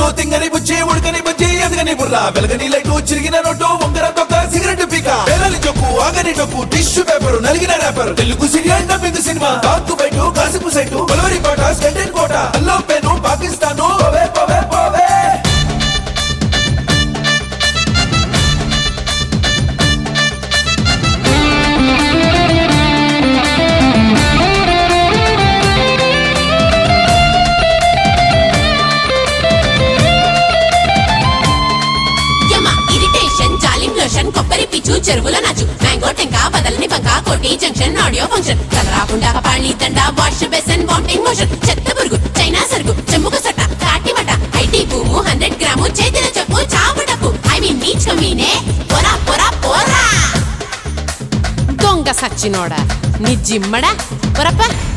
తింగని బుచ్చి ఉడకని బుజ్జి ఎదగని బుర్ర వెలగని లైటు చిరిగిన నోటు ఉంగర తొక్క సిగరెట్ పీక పేరలి చొక్కు ఆగని డొక్కు టిష్యూ పేపర్ నలిగిన wrapper Telugu serial dubbing cinema తాకు బయట కాసిపు సైటు కొలవరి పాట స్టెండెడ్ కోట అల్లో పెను పాకిస్తాను పోవే పోవే పోవే యమ ఇరిటేషన్ జాలిం లోషన్ కొబ్బరి పిచ్చు చెరువుల నాచు మ్యాంగో టెంక బదలని బంక కోటి జంక్షన్ ఆడియో ఫంక్షన్ కలరాకుండా పాళి దండ వాష్ బెసన్ వామిటింగ్ మోషన్ చెత్త పురుగు చైనా సరుకు చెమ్ముకు సట కాటి మట ఐటీ భూము హండ్రెడ్ గ్రాము చేతిన చెప్పు చావు డబ్బు ఐ మీన్ నీచ్ కమీనే పొరా పొరా పోరా దొంగ సచ్చినోడా నీ జిమ్మడా పొరప్ప